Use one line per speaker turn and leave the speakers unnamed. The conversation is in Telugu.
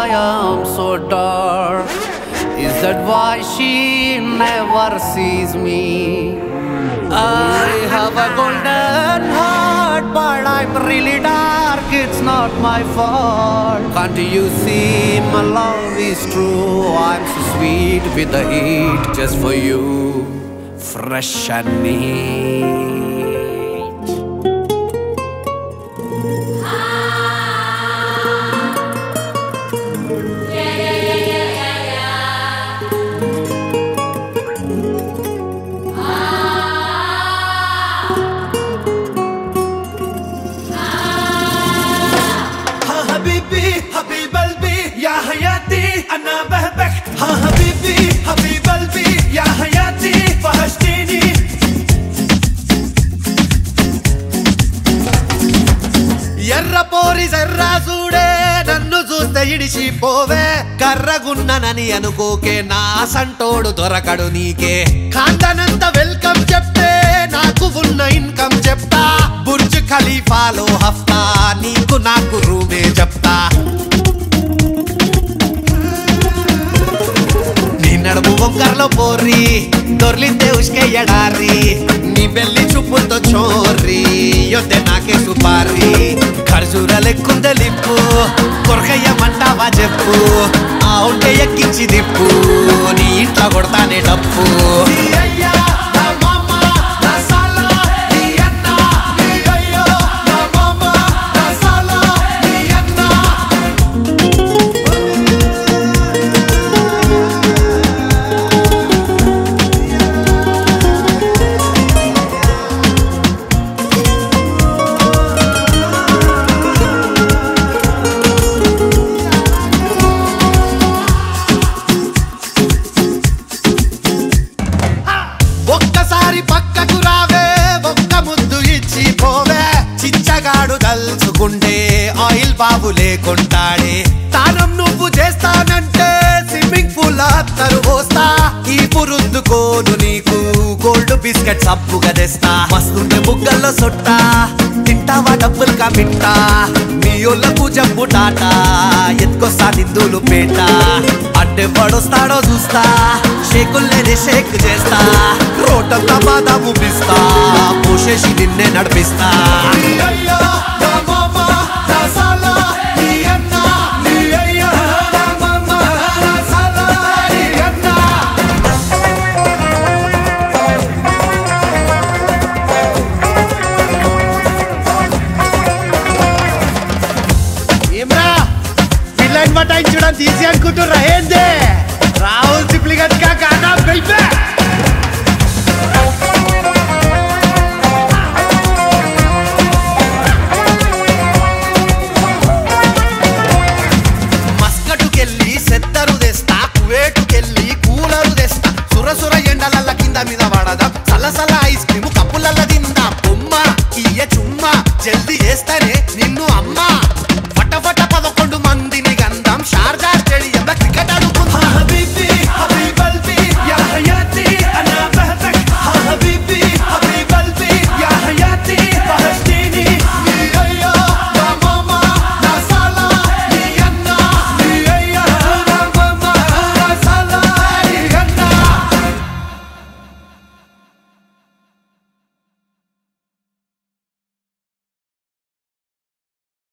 I am so dark? Is that why she never sees me? I have a golden heart, but I'm really dark. It's not my fault. Can't you see my love is true? I'm so sweet with the heat just for you, fresh and neat.
ها حبيبي حبيب قلبي يا حياتي انا بحبك ها حبيبي حبيب قلبي يا حياتي وحشتيني
ఎర్ర పోరి జర్రాజుడే నన్ను చూస్తే ఇడిచిపోవే కర్రగున్ననని అనుకోకే నా సంటోడు దొరకడు నీకే కాంతనంత వెల్కమ్ చెప్తే నాకు ఉన్న ఇన్కమ్ చెప్తా బుర్జ్ ఖలీఫాలో హఫ్తా నీకు నాకు రూమే చెప్తా నీ నడుము వంకర్లో పోర్రి దొర్లిందే ఉష్కే ఎడారి నీ బెల్లి చూపులతో చోర్రి యొద్దే నాకే సుపారి ఖర్జూర లెక్కుందే లిప్పు కొరకయ్యమంటావా చెప్పు ఆ ఉంటే ఎక్కించి దిప్పు నీ ఇంట్లో కొడతానే డప్పు
నీ అయ్యా నా మామ నా సాలా నీ అన్న నీ అయ్యో నా మామ నా సాలా నీ అన్న
ఒక్కసారి పక్కకు రావే ఒక్క ముద్దు ఇచ్చి పోవే చిచ్చగాడు దల్చుకుంటే ఆయిల్ బాబు లేకుంటాడే తానం నువ్వు చేస్తానంటే స్విమ్మింగ్ పూల్ అత్తరు పోస్తా ఈ పురుందుకోను నీకు గోల్డ్ బిస్కెట్ సబ్బుగా తెస్తా వస్తుంటే బుగ్గల్లో సొట్టా తింటావా డబ్బులు కమిట్టా మీ ఒళ్ళకు జబ్బు టాటా ఎత్తుకొస్తా నిందులు పేట అంటే పడొస్తాడో చూస్తా షేకుల్లేనే షేక్ చేస్తా రోటంతా బాదాము పిస్తా పోషేసి నిన్నే నడిపిస్తా
నీ అయ్యో నా మామ నా సాలా నీ అన్న నీ అయ్యో నా మామ నా సాలా నీ అన్న
ఏమ్రా పిల్లని పటాయించడం తీసి అనుకుంటుర్రా ఏందే రాహుల్ సిప్లిగట్ కా గానా బెల్బే మస్కటుకెళ్ళి సెత్తరు తెస్తా కువేటుకెళ్ళి కూలరు తెస్తా సురసుర ఎండలల్ల కింద మీద పడదాం సలసల ఐస్ క్రీమ్ కప్పులల్ల తిందాం బొమ్మ ఇయ్య చుమ్మ జల్దీ చేస్తానే నిన్ను